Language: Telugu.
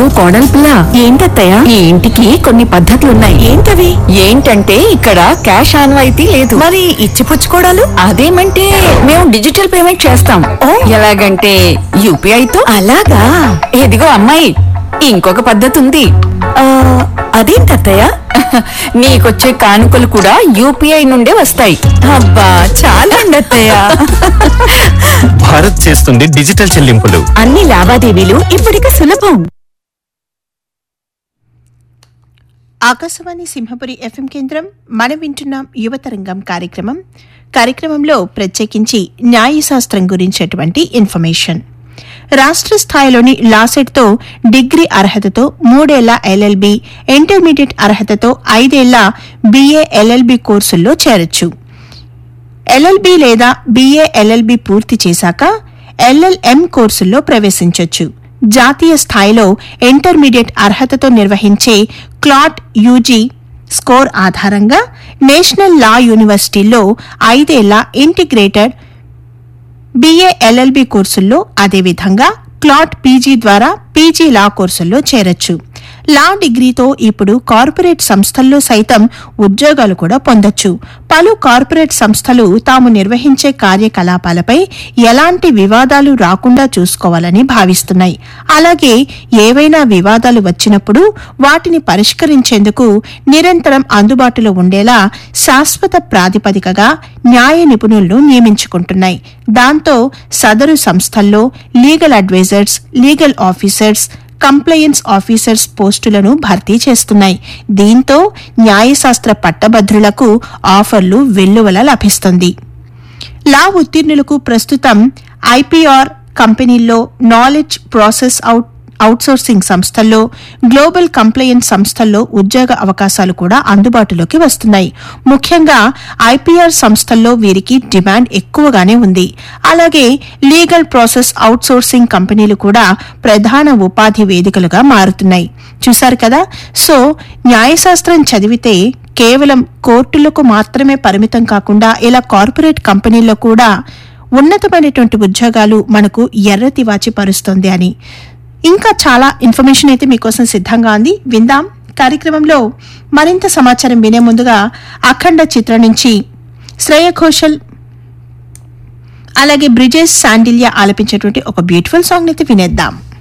చూడు కోడలి పిల్ల ఏంటత్తయ్య ఈ ఇంటికి కొన్ని పద్ధతులున్నాయి ఏంటవి ఏంటంటే ఇక్కడ క్యాష్ ఆన్వాయితీ లేదు మరి ఇచ్చిపుచ్చుకోవడాలు అదేమంటే మేము డిజిటల్ పేమెంట్ చేస్తాం ఓ. ఎలాగంటే యూపీఐ తో అలాగా ఇదిగో అమ్మాయి ఇంకొక పద్ధతి ఉంది ఆ, అదేంటత్తయ్య నీకొచ్చే కానుకలు కూడా యూపీఐ నుండే వస్తాయి అబ్బా చాలా అత్తయ్య భారత్ చేస్తుంది డిజిటల్ చెల్లింపులు అన్ని లావాదేవీలు ఇప్పటిక సులభం ఆకాశవాణి సింహపురి ఎఫ్ఎం కేంద్రం మనం వింటున్నాం యువతరంగం కార్యక్రమం కార్యక్రమంలో ప్రత్యేకించి న్యాయశాస్త్రం గురించేటువంటి ఇన్ఫర్మేషన్ రాష్ట్ర స్థాయిలోని లాసెట్తో డిగ్రీ అర్హతతో మూడేళ్ల ఎల్ఎల్బి ఇంటర్మీడియట్ అర్హతతో ఐదేళ్ల బీఏ ఎల్ఎల్బి కోర్సుల్లో చేరొచ్చు ఎల్ఎల్బి లేదా బీఏ ఎల్ఎల్బి పూర్తి చేశాక ఎల్ఎల్ఎం కోర్సుల్లో ప్రవేశించొచ్చు జాతీయ స్థాయిలో ఇంటర్మీడియట్ అర్హతతో నిర్వహించే క్లాట్ యూజీ స్కోర్ ఆధారంగా నేషనల్ లా యూనివర్సిటీల్లో ఐదేళ్ల ఇంటిగ్రేటెడ్ బీఏ ఎల్ఎల్బి కోర్సుల్లో అదేవిధంగా క్లాట్ పీజీ ద్వారా పీజీ లా కోర్సుల్లో చేరొచ్చు లా డిగ్రీతో ఇప్పుడు కార్పొరేట్ సంస్థల్లో సైతం ఉద్యోగాలు కూడా పొందొచ్చు పలు కార్పొరేట్ సంస్థలు తాము నిర్వహించే కార్యకలాపాలపై ఎలాంటి వివాదాలు రాకుండా చూసుకోవాలని భావిస్తున్నాయి అలాగే ఏవైనా వివాదాలు వచ్చినప్పుడు వాటిని పరిష్కరించేందుకు నిరంతరం అందుబాటులో ఉండేలా శాశ్వత ప్రాతిపదికగా న్యాయ నిపుణులను నియమించుకుంటున్నాయి దాంతో సదరు సంస్థల్లో legal advisors legal officers compliance officers పోస్టులను భర్తీ చేస్తున్నాయి దీంతో న్యాయశాస్త్ర పట్టభద్రులకు ఆఫర్లు వెల్లువల లభిస్తుంది లా ఉత్తీర్ణులకు ప్రస్తుతం ఐపీఆర్ కంపెనీల్లో నాలెడ్జ్ ప్రాసెస్ అవుట్ అవుట్సోర్సింగ్ సంస్థల్లో గ్లోబల్ కంప్లయన్స్ సంస్థల్లో ఉద్యోగ అవకాశాలు కూడా అందుబాటులోకి వస్తున్నాయి ముఖ్యంగా ఐపీఆర్ సంస్థల్లో వీరికి డిమాండ్ ఎక్కువగానే ఉంది అలాగే లీగల్ ప్రాసెస్ అవుట్సోర్సింగ్ కంపెనీలు కూడా ప్రధాన ఉపాధి వేదికలుగా మారుతున్నాయి చూశారు కదా సో న్యాయశాస్త్రం చదివితే కేవలం కోర్టులకు మాత్రమే పరిమితం కాకుండా ఇలా కార్పొరేట్ కంపెనీల్లో కూడా ఉన్నతమైనటువంటి ఉద్యోగాలు మనకు ఎర్రతివాచి పరుస్తుంది అని ఇంకా చాలా ఇన్ఫర్మేషన్ అయితే మీకోసం సిద్ధంగా ఉంది విందాం కార్యక్రమంలో మరింత సమాచారం వినే ముందుగా అఖండ చిత్రం నుంచి శ్రేయ ఘోషల్ అలాగే బ్రిజేష్ శాండిల్య ఆలపించేటువంటి ఒక బ్యూటిఫుల్ సాంగ్ అయితే వినేద్దాం